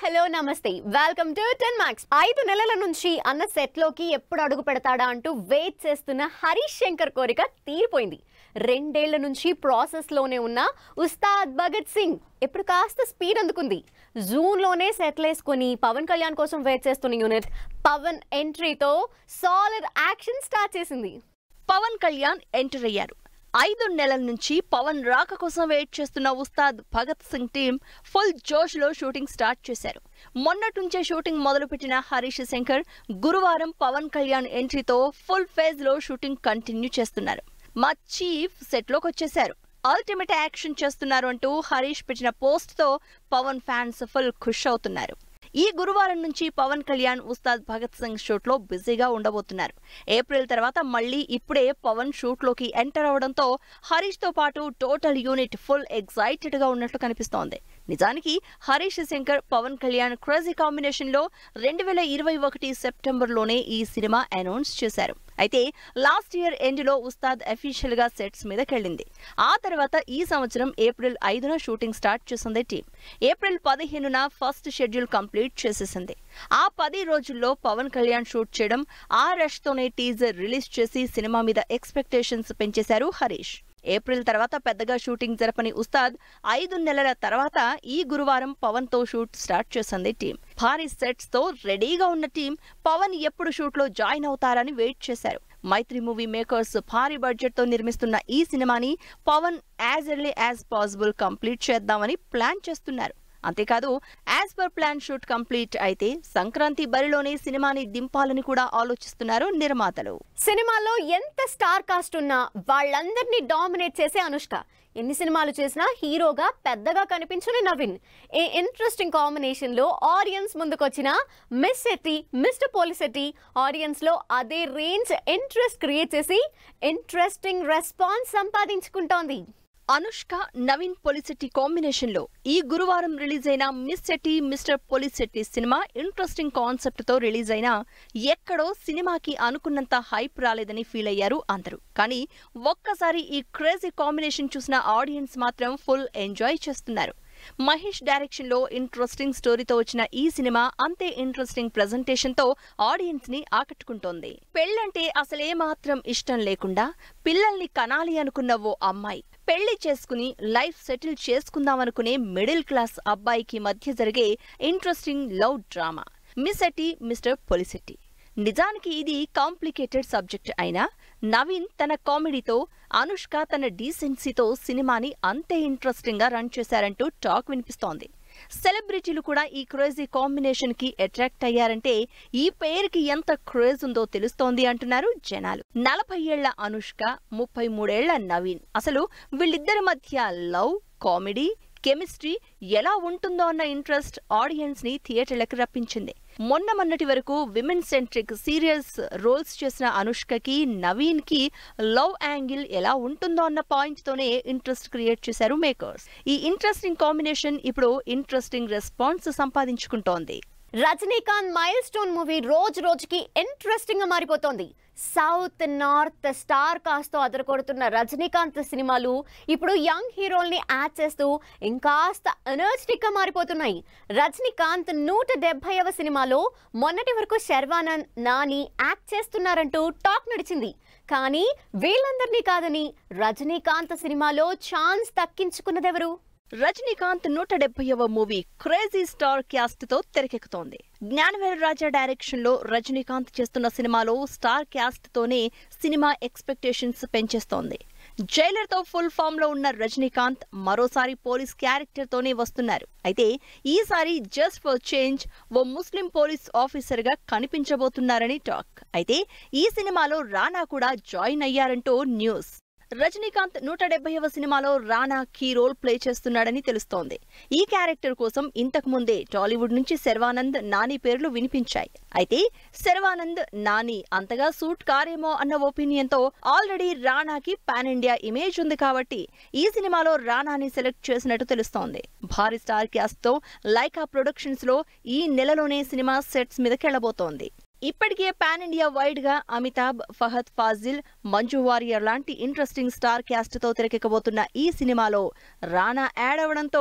hello నమస్తే welcome to ten max ఐదు నెలల నుంచి అన్న సెట్ లోకి ఎప్పుడు అడుగు పెడతాడా అంటూ వెయిట్ చేస్తున్న హరీష్ శంకర్ కోరిక తీరిపోయింది రెండేళ్ల నుంచి ప్రాసెస్ లోనే ఉన్న ఉస్తాద్ భగత్ సింగ్ ఇప్పుడు కాస్త స్పీడ్ అందుకుంది జూన్ లోనే సెటిల్ వేసుకుని పవన్ కళ్యాణ్ కోసం వెయిట్ చేస్తున్న యూనిట్ పవన్ ఎంట్రీతో సాలిడ్ యాక్షన్ స్టార్ట్ చేసింది పవన్ కళ్యాణ్ ఎంటర్ అయ్యారు ఐదు నెలల నుంచి పవన్ రాక కోసం వెయిట్ చేస్తున్న ఉస్తాద్ భగత్ సింగ్ టీం ఫుల్ జోష్ లో షూటింగ్ స్టార్ట్ చేశారు మొన్నటి నుంచే షూటింగ్ మొదలుపెట్టిన హరీష్ శంకర్ గురువారం పవన్ కళ్యాణ్ ఎంట్రీతో ఫుల్ ఫేజ్ లో షూటింగ్ కంటిన్యూ చేస్తున్నారు మా చీఫ్ సెట్ లోకి వచ్చేశారు అల్టిమేట్ యాక్షన్ చేస్తున్నారు అంటూ హరీష్ పెట్టిన పోస్ట్ తో పవన్ ఫ్యాన్స్ ఫుల్ ఖుష్ అవుతున్నారు ఈ గురువారం నుంచి పవన్ కళ్యాణ్ ఉస్తాద్ భగత్ సింగ్ షూట్ లో బిజీగా ఉండబోతున్నారు ఏప్రిల్ తర్వాత మళ్ళీ ఇప్పుడే పవన్ షూట్ లోకి ఎంటర్ అవడంతో హరీష్ తో పాటు టోటల్ యూనిట్ ఫుల్ ఎగ్జైటెడ్ గా ఉన్నట్లు కనిపిస్తోంది నిజానికి హరీష్ శంకర్ పవన్ కళ్యాణ్ క్రేజీ కాంబినేషన్ లో రెండు వేల ఇరవై ఒకటి సెప్టెంబర్ లోనే ఈ సినిమా అనౌన్స్ చేశారు అయితే లాస్ట్ ఇయర్ ఎండ్ లో ఉస్తాద్ అఫీషియల్ గా సెట్స్ మీదకెళ్ళింది ఆ తర్వాత ఈ సంవత్సరం ఏప్రిల్ ఐదున షూటింగ్ స్టార్ట్ చేసింది టీం ఏప్రిల్ పదిహేనున ఫస్ట్ షెడ్యూల్ కంప్లీట్ చేసేసింది ఆ పది రోజుల్లో పవన్ కళ్యాణ్ షూట్ చేయడం ఆ రష్ తోనే టీజర్ రిలీజ్ చేసి సినిమా మీద ఎక్స్పెక్టేషన్స్ పెంచేశారు హరీష్ ఏప్రిల్ తర్వాత పెద్దగా షూటింగ్ జరపని ఉస్తాద్ ఐదు నెలల తర్వాత ఈ గురువారం పవన్ తో షూట్ స్టార్ట్ చేసింది టీం భారీ సెట్స్ తో రెడీగా ఉన్న టీం పవన్ ఎప్పుడు షూట్ లో జాయిన్ అవుతారని వెయిట్ చేశారు మైత్రి మూవీ మేకర్స్ భారీ బడ్జెట్ తో నిర్మిస్తున్న ఈ సినిమాని Pavan as early as possible complete చేద్దామని ప్లాన్ చేస్తున్నారు అంతేకాదు as per plan shoot complete అయితే సంక్రాంతి బరిలోనే సినిమాని దింపాలని కూడా ఆలోచిస్తున్నారు నిర్మాతలు సినిమాలో ఎంత స్టార్ కాస్ట్ ఉన్నా వాళ్ళందరినీ డామినేట్ చేసే అనుష్క ఎన్ని సినిమాలు చేసినా హీరోగా పెద్దగా కనిపించని నవీన్ ఈ ఇంట్రెస్టింగ్ కాంబినేషన్ లో ఆడియన్స్ ముందుకొచ్చిన miss Shetty mister Polishetty audience లో అదే రేంజ్ ఇంట్రెస్ట్ క్రియేట్ చేసి ఇంట్రెస్టింగ్ రెస్పాన్స్ సంపాదించుకుంటోంది అనుష్క నవీన్ పొలిశెట్టి కాంబినేషన్ లో ఈ గురువారం రిలీజ్ అయిన మిస్ శెట్టి మిస్టర్ పొలిశెట్టి సినిమా ఇంట్రెస్టింగ్ కాన్సెప్ట్ తో రిలీజ్ అయినా ఎక్కడో సినిమాకి అనుకున్నంత హైప్ రాలేదని ఫీల్ అయ్యారు అందరూ కానీ ఒక్కసారి ఈ క్రేజీ కాంబినేషన్ చూసిన ఆడియన్స్ మాత్రం ఫుల్ ఎంజాయ్ చేస్తున్నారు మహేష్ డైరెక్షన్ లో ఇంట్రెస్టింగ్ స్టోరీతో వచ్చిన ఈ సినిమా అంతే ఇంట్రెస్టింగ్ ప్రెజెంటేషన్ తో ఆడియన్స్ ని ఆకట్టుకుంటోంది పెళ్ళంటే అసలే మాత్రం ఇష్టం లేకుండా పిల్లల్ని కనాలి అనుకున్న ఓ అమ్మాయి పెళ్లి చేసుకుని లైఫ్ సెటిల్ చేసుకుందామనుకునే మిడిల్ క్లాస్ అబ్బాయికి మధ్య జరిగే interesting love drama miss Shetty Mr Polishetty నిజానికి ఇది కాంప్లికేటెడ్ సబ్జెక్ట్ అయినా నవీన్ తన కామెడీతో అనుష్క తన డీసెన్సీతో సినిమాని అంతే ఇంట్రెస్టింగ్ గా రన్ చేశారంటూ టాక్ వినిపిస్తోంది సెలబ్రిటీలు కూడా ఈ క్రేజీ కాంబినేషన్ కి అట్రాక్ట్ అయ్యారంటే ఈ పేరుకి ఎంత క్రేజ్ ఉందో తెలుస్తోంది అంటున్నారు జనాలు నలభై ఏళ్ల అనుష్క ముప్పై మూడేళ్ల నవీన్ అసలు వీళ్ళిద్దరి మధ్య లవ్ కామెడీ కెమిస్ట్రీ ఎలా ఉంటుందో అన్న ఇంట్రెస్ట్ ఆడియన్స్ ని థియేటర్లకు రప్పించింది మొన్న మొన్నటి వరకు విమెన్ సెంట్రిక్ సీరియల్స్ రోల్స్ చేసిన అనుష్కకి నవీన్ కి లవ్ యాంగిల్ ఎలా ఉంటుందో అన్న పాయింట్ తోనే ఇంట్రెస్ట్ క్రియేట్ చేశారు మేకర్స్ ఈ ఇంట్రెస్టింగ్ కాంబినేషన్ ఇప్పుడు ఇంట్రెస్టింగ్ రెస్పాన్స్ సంపాదించుకుంటోంది రజనీకాంత్ మైల్ స్టోన్ మూవీ రోజు రోజుకి ఇంట్రెస్టింగ్ గా మారిపోతోంది సౌత్ నార్త్ స్టార్ కాస్తో అదరకొడుతున్న రజనీకాంత్ సినిమాలు ఇప్పుడు యంగ్ హీరోల్ని యాడ్ చేస్తూ ఇంకాస్త ఎనర్జెటిక్ గా మారిపోతున్నాయి రజనీకాంత్ నూట డెబ్బైవ సినిమాలో మొన్నటి వరకు శర్వానంద్ నాని యాక్ట్ చేస్తున్నారంటూ టాక్ నడిచింది కానీ వీళ్ళందరినీ కాదని రజనీకాంత్ సినిమాలో ఛాన్స్ దక్కించుకున్నదెవరు రజనీకాంత్ నూట డెబ్బైవ మూవీ క్రేజీ స్టార్ క్యాస్ట్ తో తెరకెక్కుతోంది జ్ఞానవేల్ రాజా డైరెక్షన్ లో రజనీకాంత్ చేస్తున్న సినిమాలో స్టార్ క్యాస్ట్ తోనే సినిమా ఎక్స్పెక్టేషన్స్ పెంచేస్తోంది జైలర్ తో ఫుల్ ఫామ్ లో ఉన్న రజనీకాంత్ మరోసారి పోలీస్ క్యారెక్టర్ తోనే వస్తున్నారు అయితే ఈసారి జస్ట్ ఫర్ చేంజ్ ఓ ముస్లిం పోలీస్ ఆఫీసర్ గా కనిపించబోతున్నారని టాక్ అయితే ఈ సినిమాలో రానా కూడా జాయిన్ అయ్యారంటూ న్యూస్ రజనీకాంత్ నూట డెబ్బైవ సినిమాలో రానా కీ రోల్ ప్లే చేస్తున్నాడని తెలుస్తోంది ఈ క్యారెక్టర్ కోసం ఇంతకు ముందే టాలీవుడ్ నుంచి శర్వానంద్ నాని పేర్లు వినిపించాయి అయితే శర్వానంద్ నాని అంతగా సూట్ కారేమో అన్న ఒపీనియన్ తో ఆల్రెడీ రానాకి పాన్ ఇండియా ఇమేజ్ ఉంది కాబట్టి ఈ సినిమాలో రానాని సెలెక్ట్ చేసినట్టు తెలుస్తోంది భారీ స్టార్ క్యాస్ట్ తో లైకా ప్రొడక్షన్స్ లో ఈ నెలలోనే సినిమా సెట్స్ మీదకెళ్లబోతోంది ఇప్పటికే పాన్ ఇండియా వైడ్ గా అమితాబ్ ఫహద్ ఫాజిల్ మంజు వారియర్ లాంటి ఇంట్రెస్టింగ్ స్టార్ క్యాస్ట్ తో తెరకెక్కబోతున్న ఈ సినిమాలో రానా యాడ్ అవడంతో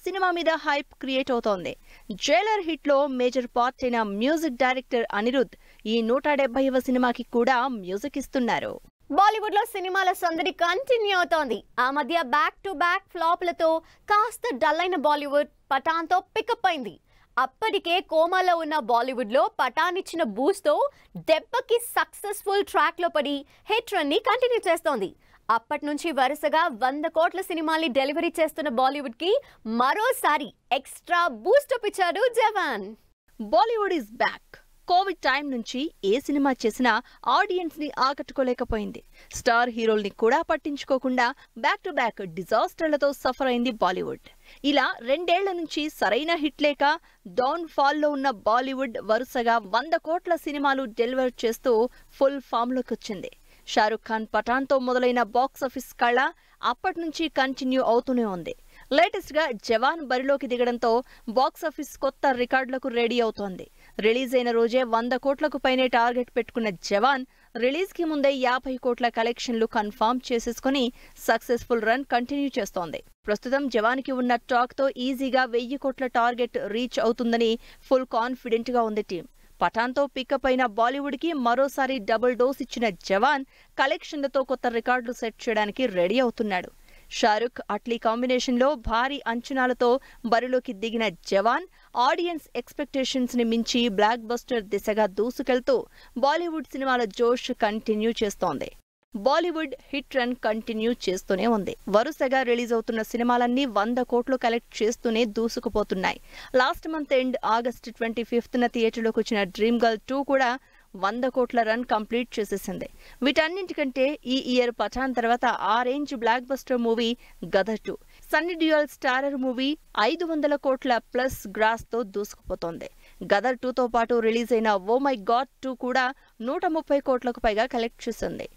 సినిమా మీద హైప్ క్రియేట్ అవుతోంది జైలర్ హిట్ లో మేజర్ పార్ట్ అయిన మ్యూజిక్ డైరెక్టర్ అనిరుద్ ఈ నూట డెబ్బైవ సినిమాకి కూడా మ్యూజిక్ ఇస్తున్నారు బాలీవుడ్ లో సినిమాల సందడి కంటిన్యూ అవుతోంది ఆ మధ్య బ్యాక్ టు బ్యాక్ ఫ్లాప్లతో కాస్త డల్ అయిన బాలీవుడ్ పఠాన్ తో పికప్ అయింది అప్పటికే కోమాలో ఉన్న బాలీవుడ్ లో పఠాన్ ఇచ్చిన బూస్ట్ తో దెబ్బకి సక్సెస్ఫుల్ ట్రాక్ లో పడి హిట్ రన్ ని కంటిన్యూ చేస్తోంది అప్పటి నుంచి వరుసగా వంద కోట్ల సినిమాల్ని డెలివరీ చేస్తున్న బాలీవుడ్ కి మరోసారి ఎక్స్ట్రా బూస్టప్ ఇచ్చాడు Jawan Bollywood is back covid time నుంచి ఏ సినిమా చేసినా ఆడియన్స్ ని ఆకట్టుకోలేకపోయింది స్టార్ హీరోల్ని కూడా పట్టించుకోకుండా బ్యాక్ టు బ్యాక్ డిజాస్టర్లతో సఫర్ అయింది బాలీవుడ్ ఇలా రెండేళ్ల నుంచి సరైన హిట్ లేక డౌన్ ఫాల్ లో ఉన్న బాలీవుడ్ వరుసగా వంద కోట్ల సినిమాలు డెలివర్ చేస్తూ ఫుల్ ఫామ్ లోకి వచ్చింది షారుఖ్ ఖాన్ పఠాన్ తో మొదలైన బాక్స్ ఆఫీస్ కళ అప్పటి నుంచి కంటిన్యూ అవుతూనే ఉంది లేటెస్ట్ గా జవాన్ బరిలోకి దిగడంతో బాక్స్ ఆఫీస్ కొత్త రికార్డులకు రెడీ అవుతోంది రిలీజ్ అయిన రోజే వంద కోట్లకు పైనే టార్గెట్ పెట్టుకున్న జవాన్ రిలీజ్ కి ముందే యాభై కోట్ల కలెక్షన్లు కన్ఫర్మ్ చేసేసుకుని సక్సెస్ఫుల్ రన్ కంటిన్యూ చేస్తోంది ప్రస్తుతం జవాన్ కి ఉన్న టాక్ తో ఈజీగా వెయ్యి కోట్ల టార్గెట్ రీచ్ అవుతుందని ఫుల్ కాన్ఫిడెంట్ గా ఉంది టీం పఠాన్తో పికప్ అయిన బాలీవుడ్ కి మరోసారి డబుల్ డోస్ ఇచ్చిన జవాన్ కలెక్షన్లతో కొత్త రికార్డులు సెట్ చేయడానికి రెడీ అవుతున్నాడు షారుఖ్ అట్లీ కాంబినేషన్ లో భారీ అంచనాలతో బరిలోకి దిగిన జవాన్ ఆడియన్స్ ఎక్స్పెక్టేషన్స్ ని మించి బ్లాక్ బస్టర్ దిశగా దూసుకెళ్తూ బాలీవుడ్ సినిమాల జోష్ కంటిన్యూ చేస్తోంది బాలీవుడ్ హిట్ రన్ కంటిన్యూ చేస్తూనే ఉంది వరుసగా రిలీజ్ అవుతున్న సినిమాలన్నీ వంద కోట్లు కలెక్ట్ చేస్తూనే దూసుకుపోతున్నాయి last month end August twenty fifth న థియేటర్లోకి వచ్చిన డ్రీమ్ గర్ల్ టూ కూడా వంద కోట్ల రన్ కంప్లీట్ చేసేసింది వీటన్నింటికంటే ఈ ఇయర్ పఠాన్ తర్వాత ఆ range blockbuster movie Gadar two Sunny dual starrer movie ఐదు వందల కోట్ల ప్లస్ గ్రాస్ తో దూసుకుపోతోంది గదర్ టూతో పాటు రిలీజ్ అయిన ఓ మై గాడ్ టూ కూడా నూట ముప్పై కోట్లకు పైగా కలెక్ట్ చేసింది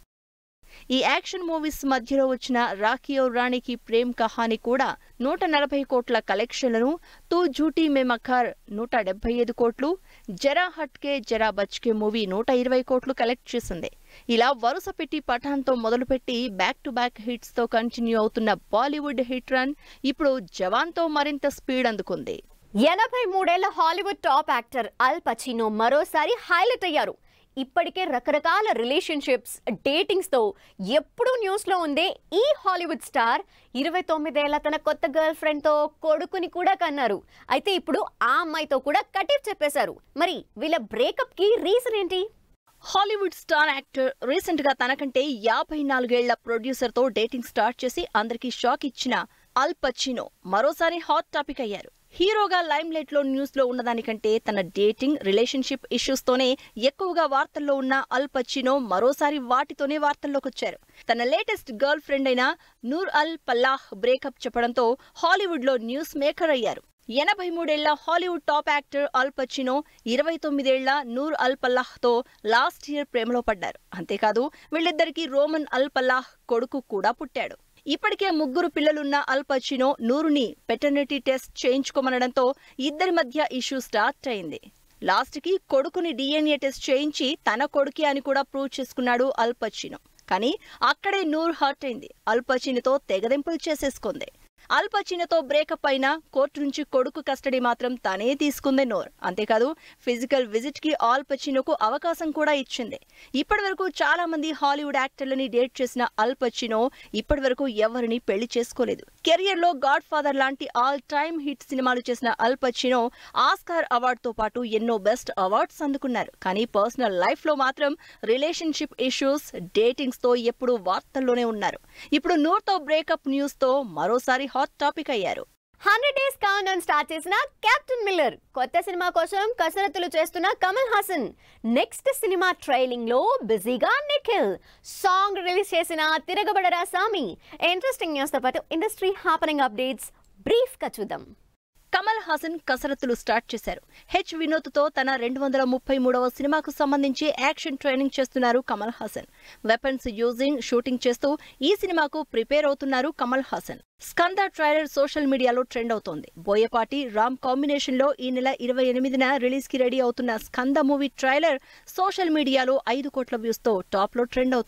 ఈ యాక్షన్ మూవీస్ మధ్యలో వచ్చిన రాఖియో రాణికి ప్రేమ్ కహాని కూడా నూట నలభై కోట్ల కలెక్షన్లను తూ జూటీ మే మఖార్ నూట డెబ్బై ఐదు కోట్లు జరా హట్కే జరా బచ్కే మూవీ నూట ఇరవై కోట్లు కలెక్ట్ చేసింది ఇలా వరుస పెట్టి పఠాన్తో మొదలుపెట్టి బ్యాక్ టు బ్యాక్ హిట్స్ తో కంటిన్యూ అవుతున్న బాలీవుడ్ హిట్ రన్ ఇప్పుడు జవాన్తో మరింత స్పీడ్ అందుకుంది ఎనభై మూడేళ్ల Hollywood top actor Al Pacino మరోసారి హైలైట్ అయ్యారు ఇప్పటికే రకరకాల రిలేషన్షిప్స్ డేటింగ్స్ తో ఎప్పుడూ న్యూస్ లో ఉందే ఈ హాలీవుడ్ స్టార్ ఇరవై తొమ్మిదేళ్ల తన కొత్త గర్ల్ ఫ్రెండ్ తో కొడుకుని కూడా కన్నారు అయితే ఇప్పుడు ఆ అమ్మాయితో కూడా కటిఫ్ చెప్పేశారు మరి వీళ్ళ బ్రేకప్ కి రీజన్ ఏంటి హాలీవుడ్ స్టార్ యాక్టర్ రీసెంట్ గా తనకంటే యాభై నాలుగేళ్ల ప్రొడ్యూసర్ తో డేటింగ్ స్టార్ట్ చేసి అందరికీ షాక్ ఇచ్చిన అల్ పచినో మరోసారి హాట్ టాపిక్ అయ్యారు హీరోగా లైమ్ లైట్ లో న్యూస్ లో ఉన్నదానికంటే తన డేటింగ్ రిలేషన్షిప్ ఇష్యూస్ తోనే ఎక్కువగా వార్తల్లో ఉన్న అల్ పచినో మరోసారి వాటితోనే వార్తల్లోకి వచ్చారు తన లేటెస్ట్ గర్ల్ ఫ్రెండ్ అయిన నూర్ అల్ పల్లాహ్ బ్రేకప్ చెప్పడంతో హాలీవుడ్ లో న్యూస్ మేకర్ అయ్యారు ఎనభై మూడేళ్ల Hollywood top actor Al Pacino ఇరవై తొమ్మిదేళ్ల నూర్ అల్ పల్లాహ్ తో లాస్ట్ ఇయర్ ప్రేమలో పడ్డారు అంతేకాదు వీళ్ళిద్దరికి రోమన్ అల్ పల్లాహ్ కొడుకు కూడా పుట్టాడు ఇప్పటికే ముగ్గురు పిల్లలున్న అల్ పచినో నూరుని పెటర్నిటీ టెస్ట్ చేయించుకోమనడంతో ఇద్దరి మధ్య ఇష్యూ స్టార్ట్ అయింది లాస్ట్ కి కొడుకుని డిఎన్ఏ టెస్ట్ చేయించి తన కొడుకే అని కూడా ప్రూవ్ చేసుకున్నాడు అల్ పచినో కానీ అక్కడే నూర్ హర్ట్ అయింది అల్ పచినోతో తెగదెంపులు చేసేసుకుంది అల్ పచినోతో బ్రేకప్ అయినా కోర్టు నుంచి కొడుకు కస్టడీ మాత్రం తనే తీసుకుంది నోర్ అంతేకాదు ఫిజికల్ విజిట్ కి ఆల్ పచినోకు అవకాశం కూడా ఇచ్చింది ఇప్పటి వరకు చాలా మంది హాలీవుడ్ యాక్టర్లని డేట్ చేసిన అల్ పచినో ఇప్పటి వరకు ఎవరిని పెళ్లి చేసుకోలేదు కెరియర్ లో గాడ్ ఫాదర్ లాంటి ఆల్ టైమ్ హిట్ సినిమాలు చేసిన అల్ పచినో ఆస్కార్ అవార్డ్ తో పాటు ఎన్నో బెస్ట్ అవార్డ్స్ అందుకున్నారు కానీ పర్సనల్ లైఫ్ లో మాత్రం రిలేషన్షిప్ ఇష్యూస్ డేటింగ్స్ తో ఎప్పుడూ వార్తల్లోనే ఉన్నారు ఇప్పుడు నూర్తో బ్రేకప్ న్యూస్ తో మరోసారి హాట్ టాపిక్ అయ్యారు hundred days count down start చేసిన కెప్టెన్ మిల్లర్ కొత్త సినిమా కోసం కసరత్తులు చేస్తున్న కమల్ హాసన్ నెక్స్ట్ సినిమా ట్రైలింగ్ లో బిజీగా నిఖిల్ సాంగ్ రిలీజ్ చేసిన తిరగబడరా సామి ఇంట్రెస్టింగ్ న్యూస్ తో పాటు ఇండస్ట్రీ హ్యాపనింగ్ అప్డేట్స్ బ్రీఫ్ గా చూద్దాం కమల్ హాసన్ కసరత్తులు స్టార్ట్ చేశారు హెచ్ వినోద్ తో తన రెండు వందల ముప్పై మూడవ సినిమాకు సంబంధించి యాక్షన్ ట్రైనింగ్ చేస్తున్నారు Kamal Haasan weapons using shooting చేస్తూ ఈ సినిమాకు ప్రిపేర్ అవుతున్నారు కమల్ హాసన్ స్కంద ట్రైలర్ సోషల్ మీడియాలో ట్రెండ్ అవుతోంది బోయపాటి రామ్ కాంబినేషన్ లో ఈ నెల ఇరవై ఎనిమిదిన రిలీజ్ కి రెడీ అవుతున్న స్కంద మూవీ ట్రైలర్ సోషల్ మీడియాలో ఐదు కోట్ల వ్యూస్ తో టాప్ లో ట్రెండ్ అవుతోంది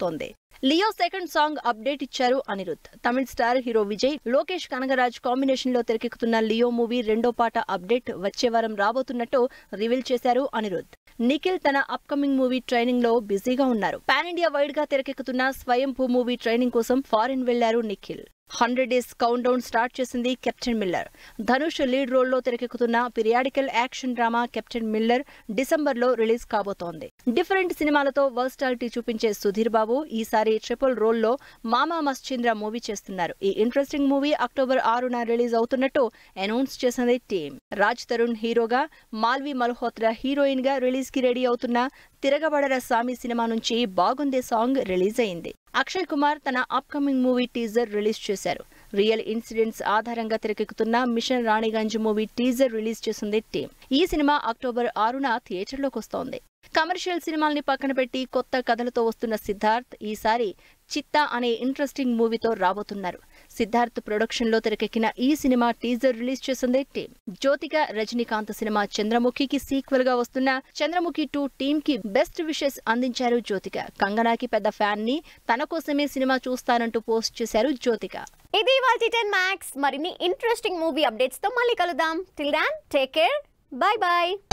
లియో సెకండ్ సాంగ్ అప్డేట్ ఇచ్చారు అనిరుద్ తమిళ star hero Vijay Lokesh Kanagaraj combination లో తెరకెక్కుతున్న లియో మూవీ రెండో పాట అప్డేట్ వచ్చే వారం రాబోతున్నట్టు రివీల్ చేశారు అనిరుద్ నిఖిల్ తన అప్కమింగ్ మూవీ ట్రైనింగ్ లో బిజీగా ఉన్నారు పాన్ ఇండియా వైడ్ గా తెరకెక్కుతున్న స్వయంభూ మూవీ ట్రైనింగ్ కోసం ఫారిన్ వెళ్లారు Nikhil hundred days count down start చేసింది Captain Miller Dhanush lead role లో తెరకెక్కుతున్న periodical action drama Captain Miller December లో రిలీజ్ కాబోతోంది డిఫరెంట్ సినిమాలతో వర్స్టాలిటీ చూపించే సుధీర్ బాబు ఈసారి ట్రిపుల్ రోల్ లో మామా మశ్చంద్ర మూవీ చేస్తున్నారు ఈ ఇంట్రెస్టింగ్ మూవీ అక్టోబర్ ఆరున రిలీజ్ అవుతున్నట్టు అనౌన్స్ చేసింది టీమ్ రాజ్ తరుణ్ హీరోగా మాల్వి మల్హోత్రా హీరోయిన్ గా రిలీజ్ కి రెడీ అవుతున్న తిరగబడర స్వామి సినిమా నుంచి బాగుందే సాంగ్ రిలీజ్ అయింది అక్షయ్ కుమార్ తన అప్కమింగ్ మూవీ టీజర్ రిలీజ్ చేశారు రియల్ ఇన్సిడెంట్స్ ఆధారంగా తెరకెక్కుతున్న mission Raniganj movie teaser release చేసింది టీం ఈ సినిమా అక్టోబర్ ఆరున థియేటర్లోకి వస్తోంది కమర్షియల్ సినిమాల్ని పక్కన పెట్టి కొత్త కథలతో వస్తున్న సిద్ధార్థ్ ఈసారి చిత్తా అనే ఇంట్రెస్టింగ్ మూవీతో రాబోతున్నారు సిద్ధార్థ్ ప్రొడక్షన్ లో తెరకెక్కిన ఈ సినిమా టీజర్ రిలీజ్ చేసింది టీం జ్యోతిక రజనీకాంత్ సినిమా చంద్రముఖికి సీక్వెల్ గా వస్తున్న చంద్రముఖి టూ టీమ్ కి బెస్ట్ విషెస్ అందించారు జ్యోతిక కంగనాకి పెద్ద ఫ్యాన్ ని తన కోసమే సినిమా చూస్తానంటూ పోస్ట్ చేశారు జ్యోతిక ఇది వాళ్ళ టెన్ మ్యాక్స్ మరిన్ని ఇంట్రెస్టింగ్ మూవీ అప్డేట్స్ తో మళ్ళీ కలుద్దాం till then take care bye bye